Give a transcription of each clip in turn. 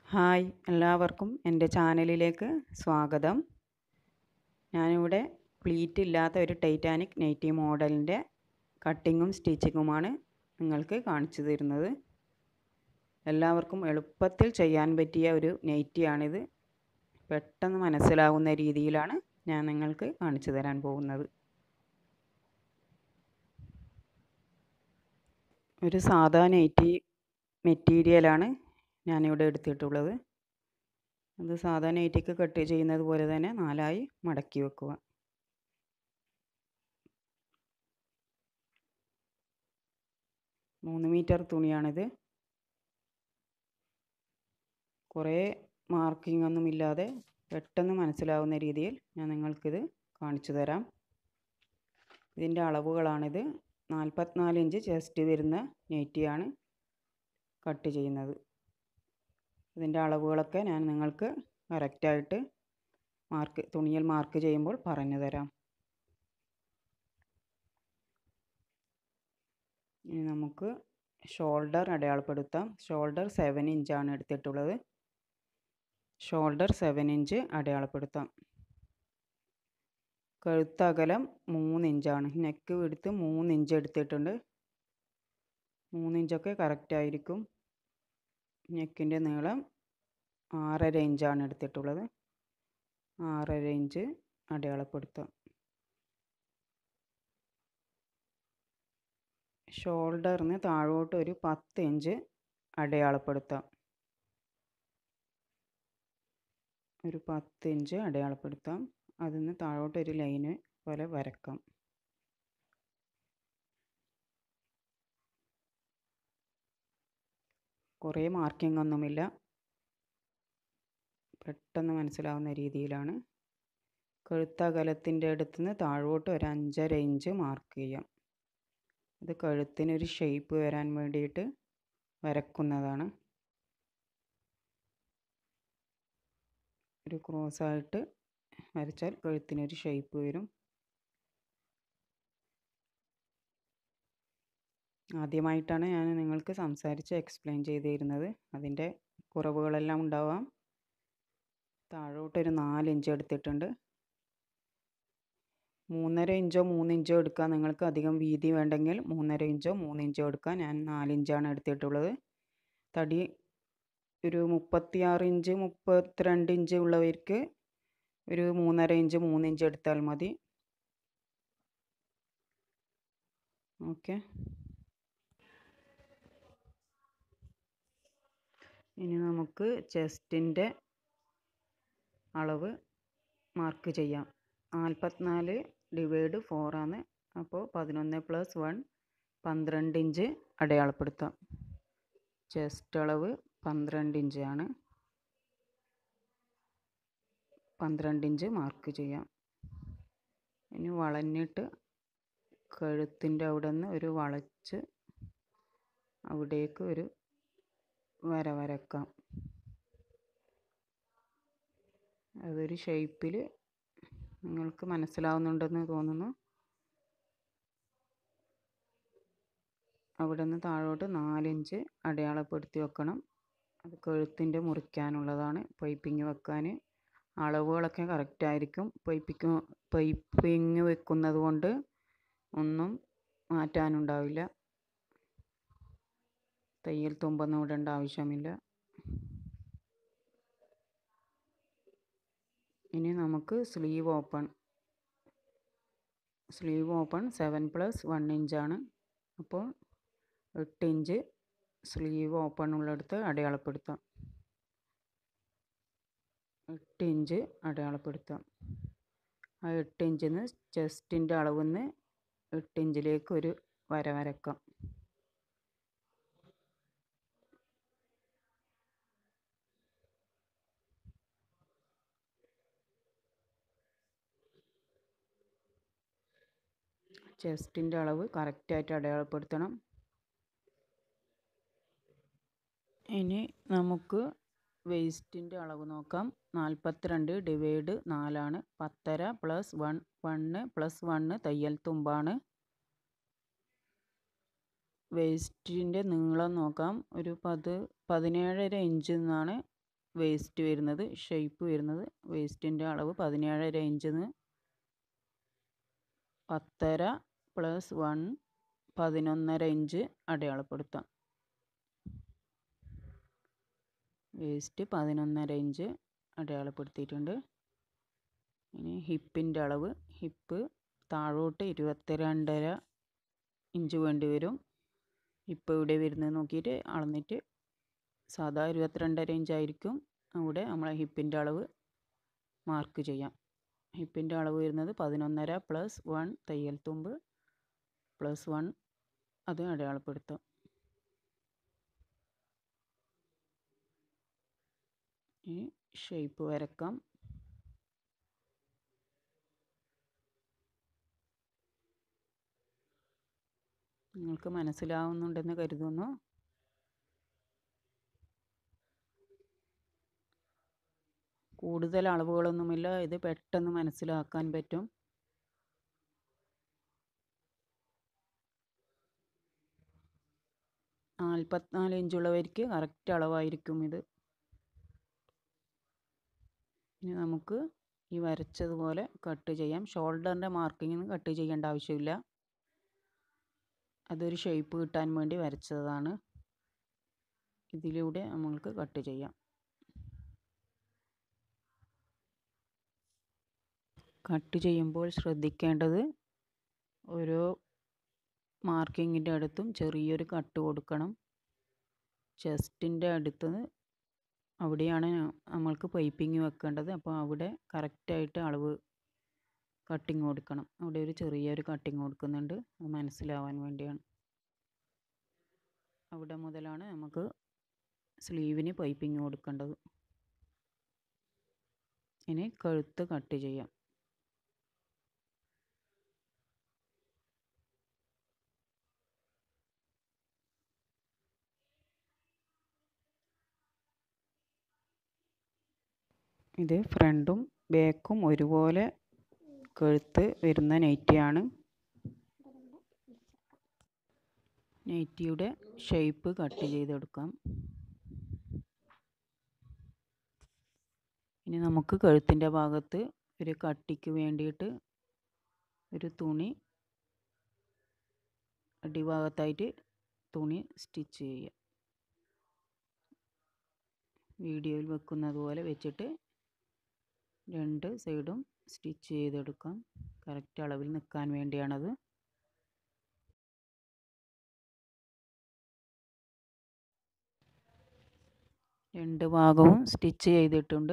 hi എല്ലാവർക്കും എൻ്റെ ചാനലിലേക്ക് സ്വാഗതം ഞാനിവിടെ പ്ലീറ്റ് ഇല്ലാത്ത ഒരു ടൈറ്റാനിക് നൈറ്റി മോഡലിൻ്റെ കട്ടിങ്ങും സ്റ്റിച്ചിങ്ങുമാണ് നിങ്ങൾക്ക് കാണിച്ചു തരുന്നത് എല്ലാവർക്കും എളുപ്പത്തിൽ ചെയ്യാൻ പറ്റിയ ഒരു നൈറ്റിയാണിത് പെട്ടെന്ന് മനസ്സിലാവുന്ന രീതിയിലാണ് ഞാൻ നിങ്ങൾക്ക് കാണിച്ചു തരാൻ പോകുന്നത് ഒരു സാധാ നൈറ്റി മെറ്റീരിയലാണ് ഞാനിവിടെ എടുത്തിട്ടുള്ളത് അത് സാധാ നൈറ്റിക്ക് കട്ട് ചെയ്യുന്നത് പോലെ തന്നെ നാലായി മടക്കി വെക്കുക മൂന്ന് മീറ്റർ തുണിയാണിത് കുറേ മാർക്കിംഗ് ഒന്നും ഇല്ലാതെ പെട്ടെന്ന് മനസ്സിലാവുന്ന രീതിയിൽ ഞാൻ നിങ്ങൾക്കിത് കാണിച്ചു തരാം ഇതിൻ്റെ അളവുകളാണിത് നാൽപ്പത്തിനാല് ഇഞ്ച് ചെസ്റ്റ് വരുന്ന നൈറ്റിയാണ് കട്ട് ചെയ്യുന്നത് ഇതിൻ്റെ അളവുകളൊക്കെ ഞാൻ നിങ്ങൾക്ക് കറക്റ്റായിട്ട് മാർക്ക് തുണിയിൽ മാർക്ക് ചെയ്യുമ്പോൾ പറഞ്ഞു തരാം ഇനി നമുക്ക് ഷോൾഡർ അടയാളപ്പെടുത്താം ഷോൾഡർ സെവൻ ഇഞ്ചാണ് എടുത്തിട്ടുള്ളത് ഷോൾഡർ സെവൻ ഇഞ്ച് അടയാളപ്പെടുത്താം കഴുത്തകലം മൂന്ന് ഇഞ്ചാണ് നെക്ക് എടുത്ത് മൂന്ന് ഇഞ്ച് എടുത്തിട്ടുണ്ട് മൂന്ന് ഇഞ്ചൊക്കെ കറക്റ്റ് ആയിരിക്കും നെക്കിൻ്റെ നീളം ആറര ഇഞ്ചാണ് എടുത്തിട്ടുള്ളത് ആറര ഇഞ്ച് അടയാളപ്പെടുത്താം ഷോൾഡറിന് താഴോട്ട് ഒരു പത്ത് ഇഞ്ച് അടയാളപ്പെടുത്താം ഒരു പത്ത് ഇഞ്ച് അടയാളപ്പെടുത്താം അതിൽ നിന്ന് താഴോട്ട് ഒരു ലൈന് പോലെ വരക്കാം കുറേ മാർക്കിംഗ് ഒന്നുമില്ല പെട്ടെന്ന് മനസ്സിലാവുന്ന രീതിയിലാണ് കഴുത്തകലത്തിൻ്റെ അടുത്ത് നിന്ന് താഴോട്ട് ഒരു അഞ്ചര ഇഞ്ച് മാർക്ക് ചെയ്യാം അത് കഴുത്തിനൊരു ഷേപ്പ് വരാൻ വേണ്ടിയിട്ട് വരക്കുന്നതാണ് ഒരു ക്രോസായിട്ട് വരച്ചാൽ കഴുത്തിനൊരു ഷേപ്പ് വരും ആദ്യമായിട്ടാണ് ഞാൻ നിങ്ങൾക്ക് സംസാരിച്ച് എക്സ്പ്ലെയിൻ ചെയ്തിരുന്നത് അതിൻ്റെ കുറവുകളെല്ലാം ഉണ്ടാവാം താഴോട്ടൊരു നാല് ഇഞ്ച് എടുത്തിട്ടുണ്ട് മൂന്നര ഇഞ്ചോ മൂന്ന് ഇഞ്ചോ എടുക്കാൻ നിങ്ങൾക്ക് അധികം വീതി വേണ്ടെങ്കിൽ മൂന്നര ഇഞ്ചോ മൂന്ന് ഇഞ്ചോ എടുക്കാൻ ഞാൻ നാല് ഇഞ്ചാണ് എടുത്തിട്ടുള്ളത് തടി ഒരു മുപ്പത്തിയാറ് ഇഞ്ച് മുപ്പത്തിരണ്ട് ഇഞ്ച് ഉള്ളവർക്ക് ഒരു മൂന്നര ഇഞ്ച് മൂന്ന് ഇഞ്ച് എടുത്താൽ മതി ഓക്കെ ഇനി നമുക്ക് ചെസ്റ്റിൻ്റെ അളവ് മാർക്ക് ചെയ്യാം നാൽപ്പത്തിനാല് ഡിവൈഡ് ഫോറാണ് അപ്പോൾ പതിനൊന്ന് പ്ലസ് വൺ പന്ത്രണ്ട് ഇഞ്ച് അടയാളപ്പെടുത്താം ചെസ്റ്റ് അളവ് പന്ത്രണ്ട് ഇഞ്ചാണ് പന്ത്രണ്ട് ഇഞ്ച് മാർക്ക് ചെയ്യാം ഇനി വളഞ്ഞിട്ട് കഴുത്തിൻ്റെ അവിടെ നിന്ന് ഒരു വളച്ച് അവിടേക്ക് ഒരു വര വരക്കാം അതൊരു ഷേപ്പിൽ നിങ്ങൾക്ക് മനസ്സിലാവുന്നുണ്ടെന്ന് തോന്നുന്നു അവിടെ നിന്ന് താഴോട്ട് നാലിഞ്ച് അടയാളപ്പെടുത്തി വെക്കണം അത് കഴുത്തിൻ്റെ മുറിക്കാനുള്ളതാണ് പൈപ്പിങ് വെക്കാൻ അളവുകളൊക്കെ കറക്റ്റ് ആയിരിക്കും പൈപ്പിക്ക് പൈപ്പിങ് വെക്കുന്നത് കൊണ്ട് ഒന്നും മാറ്റാനുണ്ടാവില്ല തയ്യൽ തുമ്പൊന്നും ഇടേണ്ട ആവശ്യമില്ല ഇനി നമുക്ക് sleeve open sleeve open seven plus one ഇഞ്ചാണ് അപ്പോൾ എട്ട് ഇഞ്ച് സ്ലീവ് ഓപ്പൺ ഉള്ളിടത്ത് അടയാളപ്പെടുത്താം എട്ട് ഇഞ്ച് അടയാളപ്പെടുത്താം ആ എട്ട് ഇഞ്ചിൽ നിന്ന് ചെസ്റ്റിൻ്റെ അളവിൽ നിന്ന് എട്ട് ഇഞ്ചിലേക്ക് ഒരു വര വരക്കാം ചെസ്റ്റിൻ്റെ അളവ് കറക്റ്റായിട്ട് അടയാളപ്പെടുത്തണം ഇനി നമുക്ക് വേസ്റ്റിൻ്റെ അളവ് നോക്കാം നാൽപ്പത്തിരണ്ട് ഡിവൈഡ് നാലാണ് പത്തര plus one one plus one തയ്യൽ തുമ്പാണ് വേസ്റ്റിൻ്റെ നീളം നോക്കാം ഒരു പത് പതിനേഴര ഇഞ്ച് എന്നാണ് വേസ്റ്റ് വരുന്നത് ഷേപ്പ് വരുന്നത് വേസ്റ്റിൻ്റെ അളവ് പതിനേഴര ഇഞ്ചിന്ന് പത്തര പ്ലസ് വൺ പതിനൊന്നര ഇഞ്ച് അടയാളപ്പെടുത്താം വേസ്റ്റ് പതിനൊന്നര ഇഞ്ച് അടയാളപ്പെടുത്തിയിട്ടുണ്ട് ഇനി ഹിപ്പിൻ്റെ അളവ് ഹിപ്പ് താഴോട്ട് ഇരുപത്തിരണ്ടര ഇഞ്ച് വേണ്ടി വരും ഇപ്പോൾ ഇവിടെ വരുന്നത് നോക്കിയിട്ട് അളന്നിട്ട് സാധാ ഇരുപത്തിരണ്ടര ഇഞ്ച് ആയിരിക്കും അവിടെ നമ്മളെ ഹിപ്പിൻ്റെ അളവ് മാർക്ക് ചെയ്യാം ഹിപ്പിൻ്റെ അളവ് വരുന്നത് പതിനൊന്നര പ്ലസ് വൺ തയ്യൽ തുമ്പ് പ്ലസ് വൺ അത് അടയാളപ്പെടുത്താം ഈ ഷേപ്പ് വരക്കാം നിങ്ങൾക്ക് മനസ്സിലാവുന്നുണ്ടെന്ന് കരുതുന്നു കൂടുതൽ അളവുകളൊന്നുമില്ല ഇത് പെട്ടെന്ന് മനസ്സിലാക്കാൻ പറ്റും നാൽപ്പത്തിനാല് ഇഞ്ചുള്ളവർക്ക് കറക്റ്റ് അളവായിരിക്കും ഇത് ഇനി നമുക്ക് ഈ വരച്ചതുപോലെ കട്ട് ചെയ്യാം ഷോൾഡറിൻ്റെ മാർക്കിങ്ങിന് കട്ട് ചെയ്യേണ്ട ആവശ്യമില്ല അതൊരു ഷേപ്പ് കിട്ടാൻ വേണ്ടി വരച്ചതാണ് ഇതിലൂടെ നമ്മൾക്ക് കട്ട് ചെയ്യാം കട്ട് ചെയ്യുമ്പോൾ ശ്രദ്ധിക്കേണ്ടത് ഓരോ മാർക്കിങ്ങിൻ്റെ അടുത്തും ചെറിയൊരു കട്ട് കൊടുക്കണം ചെസ്റ്റിൻ്റെ അടുത്ത് അവിടെയാണ് നമ്മൾക്ക് പൈപ്പിങ് വെക്കേണ്ടത് അപ്പോൾ അവിടെ കറക്റ്റായിട്ട് അളവ് കട്ടിങ് കൊടുക്കണം അവിടെ ഒരു ചെറിയൊരു കട്ടിങ് കൊടുക്കുന്നുണ്ട് അത് മനസ്സിലാവാൻ വേണ്ടിയാണ് അവിടെ മുതലാണ് നമുക്ക് സ്ലീവിന് പൈപ്പിങ് കൊടുക്കേണ്ടത് ഇനി കഴുത്ത് കട്ട് ചെയ്യാം ഇത് ഫ്രണ്ടും ബാക്കും ഒരുപോലെ കഴുത്ത് വരുന്ന നൈറ്റിയാണ് നൈറ്റിയുടെ ഷേപ്പ് കട്ട് ചെയ്തെടുക്കാം ഇനി നമുക്ക് കഴുത്തിൻ്റെ ഭാഗത്ത് ഒരു കട്ടിക്ക് വേണ്ടിയിട്ട് ഒരു തുണി അടിഭാഗത്തായിട്ട് തുണി സ്റ്റിച്ച് ചെയ്യുക വീഡിയോയിൽ വെക്കുന്നത് പോലെ വെച്ചിട്ട് രണ്ട് സൈഡും സ്റ്റിച്ച് ചെയ്തെടുക്കാം കറക്റ്റ് അളവിൽ നിൽക്കാൻ വേണ്ടിയാണത് രണ്ട് ഭാഗവും സ്റ്റിച്ച് ചെയ്തിട്ടുണ്ട്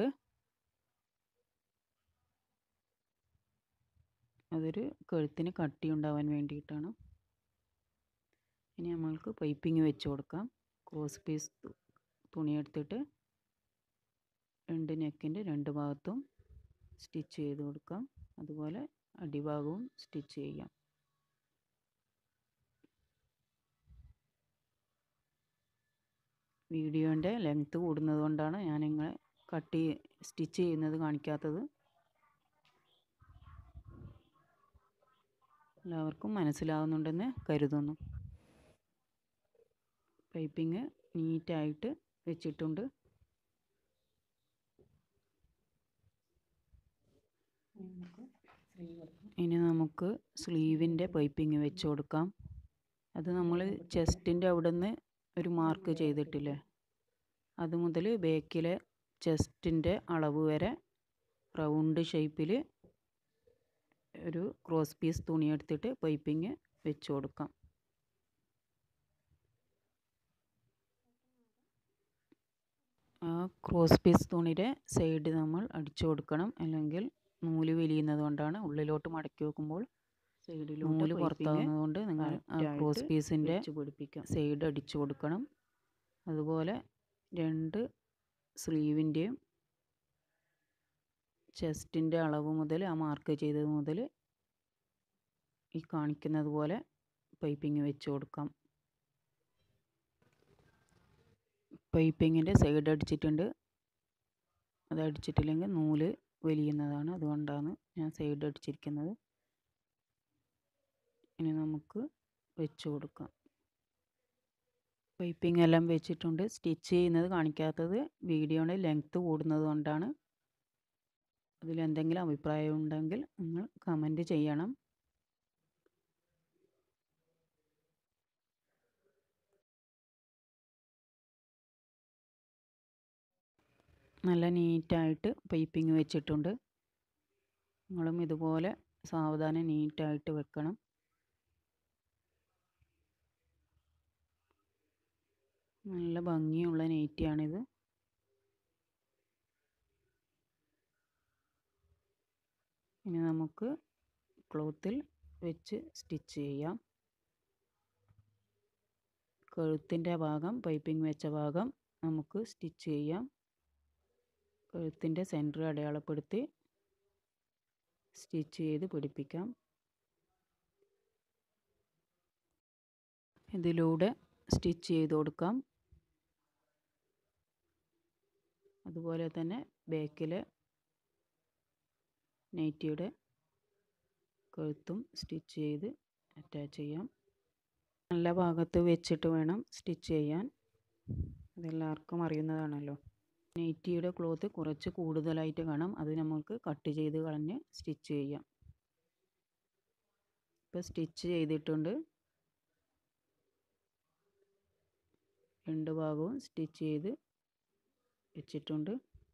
അതൊരു കഴുത്തിന് കട്ടി ഉണ്ടാവാൻ വേണ്ടിയിട്ടാണ് ഇനി നമ്മൾക്ക് പൈപ്പിങ് വെച്ച് കൊടുക്കാം ക്രോസ് പീസ് തുണി എടുത്തിട്ട് രണ്ട് നെക്കിൻ്റെ രണ്ട് ഭാഗത്തും സ്റ്റിച്ച് ചെയ്ത് കൊടുക്കാം അതുപോലെ അടിഭാഗവും സ്റ്റിച്ച് ചെയ്യാം വീഡിയോൻ്റെ ലെങ്ത്ത് കൂടുന്നത് കൊണ്ടാണ് ഞാൻ നിങ്ങളെ കട്ട് സ്റ്റിച്ച് ചെയ്യുന്നത് കാണിക്കാത്തത് എല്ലാവർക്കും മനസ്സിലാവുന്നുണ്ടെന്ന് കരുതുന്നു പൈപ്പിങ് നീറ്റായിട്ട് വെച്ചിട്ടുണ്ട് ഇനി നമുക്ക് സ്ലീവിൻ്റെ പൈപ്പിങ് വെച്ച് കൊടുക്കാം അത് നമ്മൾ ചെസ്റ്റിൻ്റെ അവിടെ നിന്ന് ഒരു മാർക്ക് ചെയ്തിട്ടില്ലേ അത് മുതൽ ബാക്കിലെ ചെസ്റ്റിൻ്റെ അളവ് വരെ റൗണ്ട് ഷേപ്പിൽ ഒരു ക്രോസ് പീസ് തുണി എടുത്തിട്ട് പൈപ്പിങ് വെച്ച് കൊടുക്കാം ആ ക്രോസ് പീസ് തുണിയുടെ സൈഡ് നമ്മൾ അടിച്ചു കൊടുക്കണം അല്ലെങ്കിൽ നൂല് വലിയുന്നത് കൊണ്ടാണ് ഉള്ളിലോട്ട് മടക്കി വെക്കുമ്പോൾ സൈഡിലോട്ട് നൂല് പുറത്താകുന്നത് കൊണ്ട് നിങ്ങൾ ആ ക്രോസ് പീസിൻ്റെ പിടിപ്പിക്കാം സൈഡ് അടിച്ചു കൊടുക്കണം അതുപോലെ രണ്ട് സ്ലീവിൻ്റെയും ചെസ്റ്റിൻ്റെ അളവ് മുതൽ ആ മാർക്ക് ചെയ്തത് മുതൽ ഈ കാണിക്കുന്നത് പോലെ പൈപ്പിങ് വെച്ച് കൊടുക്കാം പൈപ്പിങ്ങിൻ്റെ സൈഡ് അടിച്ചിട്ടുണ്ട് അത് അടിച്ചിട്ടില്ലെങ്കിൽ നൂല് വലിയുന്നതാണ് അതുകൊണ്ടാണ് ഞാൻ സൈഡ് അടിച്ചിരിക്കുന്നത് ഇനി നമുക്ക് വെച്ച് കൊടുക്കാം പൈപ്പിംഗ് എല്ലാം വെച്ചിട്ടുണ്ട് സ്റ്റിച്ച് ചെയ്യുന്നത് കാണിക്കാത്തത് വീഡിയോയുടെ ലെങ്ത്ത് കൂടുന്നത് കൊണ്ടാണ് അതിലെന്തെങ്കിലും അഭിപ്രായം ഉണ്ടെങ്കിൽ നിങ്ങൾ കമൻറ്റ് ചെയ്യണം നല്ല നീറ്റായിട്ട് പൈപ്പിംഗ് വെച്ചിട്ടുണ്ട് നിങ്ങളും ഇതുപോലെ സാവധാനം നീറ്റായിട്ട് വെക്കണം നല്ല ഭംഗിയുള്ള നെയ്റ്റിയാണിത് ഇനി നമുക്ക് ക്ലോത്തിൽ വെച്ച് സ്റ്റിച്ച് ചെയ്യാം കഴുത്തിൻ്റെ ഭാഗം പൈപ്പിംഗ് വെച്ച ഭാഗം നമുക്ക് സ്റ്റിച്ച് ചെയ്യാം കഴുത്തിൻ്റെ സെൻറ്റർ അടയാളപ്പെടുത്തി സ്റ്റിച്ച് ചെയ്ത് പിടിപ്പിക്കാം ഇതിലൂടെ സ്റ്റിച്ച് ചെയ്ത് കൊടുക്കാം അതുപോലെ തന്നെ ബാക്കിലെ നൈറ്റിയുടെ കഴുത്തും സ്റ്റിച്ച് ചെയ്ത് അറ്റാച്ച് ചെയ്യാം നല്ല ഭാഗത്ത് വെച്ചിട്ട് വേണം സ്റ്റിച്ച് ചെയ്യാൻ അതെല്ലാവർക്കും അറിയുന്നതാണല്ലോ നൈറ്റിയുടെ ക്ലോത്ത് കുറച്ച് കൂടുതലായിട്ട് കാണാം അത് നമുക്ക് കട്ട് ചെയ്ത് കളഞ്ഞ് സ്റ്റിച്ച് ചെയ്യാം ഇപ്പോൾ സ്റ്റിച്ച് ചെയ്തിട്ടുണ്ട് രണ്ട് ഭാഗവും സ്റ്റിച്ച് ചെയ്ത് വെച്ചിട്ടുണ്ട്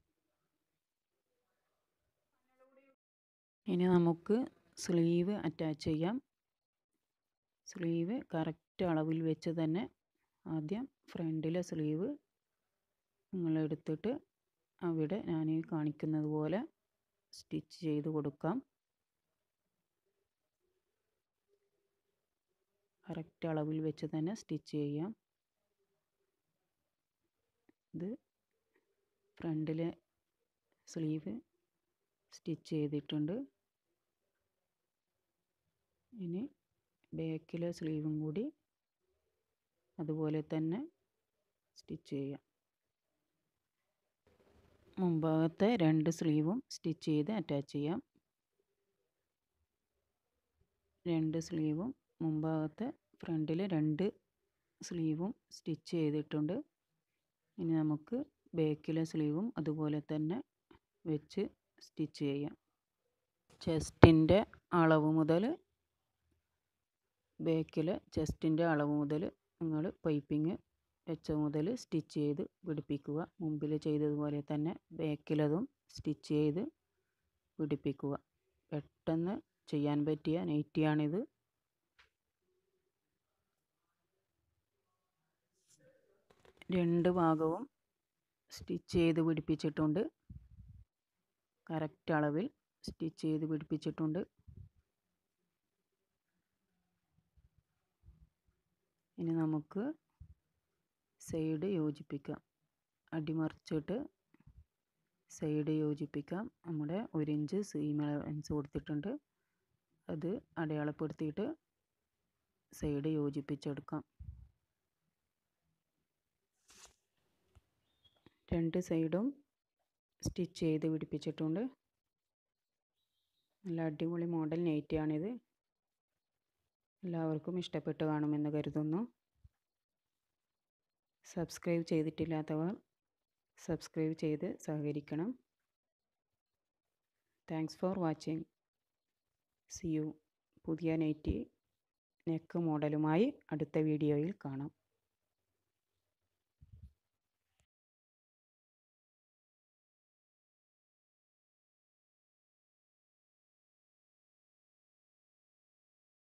ഇനി നമുക്ക് സ്ലീവ് അറ്റാച്ച് ചെയ്യാം സ്ലീവ് കറക്റ്റ് അളവിൽ വെച്ച് തന്നെ ആദ്യം ഫ്രണ്ടിലെ സ്ലീവ് നിങ്ങൾ എടുത്തിട്ട് അവിടെ ഞാൻ ഈ കാണിക്കുന്നത് പോലെ സ്റ്റിച്ച് ചെയ്ത് കൊടുക്കാം കറക്റ്റ് അളവിൽ വെച്ച് തന്നെ സ്റ്റിച്ച് ചെയ്യാം ഇത് ഫ്രണ്ടിലെ സ്ലീവ് സ്റ്റിച്ച് ചെയ്തിട്ടുണ്ട് ഇനി ബാക്കിലെ സ്ലീവും കൂടി അതുപോലെ തന്നെ സ്റ്റിച്ച് ചെയ്യാം മുമ്പാകത്തെ രണ്ട് സ്ലീവും സ്റ്റിച്ച് ചെയ്ത് അറ്റാച്ച് ചെയ്യാം രണ്ട് സ്ലീവും മുമ്പാകത്തെ ഫ്രണ്ടിലെ രണ്ട് സ്ലീവും സ്റ്റിച്ച് ചെയ്തിട്ടുണ്ട് ഇനി നമുക്ക് ബാക്കിലെ സ്ലീവും അതുപോലെ തന്നെ വെച്ച് സ്റ്റിച്ച് ചെയ്യാം ചെസ്റ്റിൻ്റെ അളവ് മുതൽ ബാക്കിലെ ചെസ്റ്റിൻ്റെ അളവ് മുതൽ നിങ്ങൾ പൈപ്പിങ് വെച്ച മുതൽ സ്റ്റിച്ച് ചെയ്ത് പിടിപ്പിക്കുക മുമ്പിൽ ചെയ്തതുപോലെ തന്നെ ബാക്കിലതും സ്റ്റിച്ച് ചെയ്ത് പിടിപ്പിക്കുക പെട്ടെന്ന് ചെയ്യാൻ പറ്റിയ നൈറ്റിയാണിത് രണ്ട് ഭാഗവും സ്റ്റിച്ച് ചെയ്ത് പിടിപ്പിച്ചിട്ടുണ്ട് കറക്റ്റ് അളവിൽ സ്റ്റിച്ച് ചെയ്ത് പിടിപ്പിച്ചിട്ടുണ്ട് ഇനി നമുക്ക് സൈഡ് യോജിപ്പിക്കാം അടിമറിച്ചിട്ട് സൈഡ് യോജിപ്പിക്കാം നമ്മുടെ ഒരു ഇഞ്ച് സീം അലവൻസ് കൊടുത്തിട്ടുണ്ട് അത് അടയാളപ്പെടുത്തിയിട്ട് സൈഡ് യോജിപ്പിച്ചെടുക്കാം രണ്ട് സൈഡും സ്റ്റിച്ച് ചെയ്ത് പിടിപ്പിച്ചിട്ടുണ്ട് നല്ല അടിപൊളി മോഡൽ നൈറ്റിയാണിത് എല്ലാവർക്കും ഇഷ്ടപ്പെട്ട് കാണുമെന്ന് കരുതുന്നു സബ്സ്ക്രൈബ് ചെയ്തിട്ടില്ലാത്തവർ സബ്സ്ക്രൈബ് ചെയ്ത് സഹകരിക്കണം thanks for watching see you പുതിയ നൈറ്റി നെക്ക് മോഡലുമായി അടുത്ത വീഡിയോയിൽ കാണാം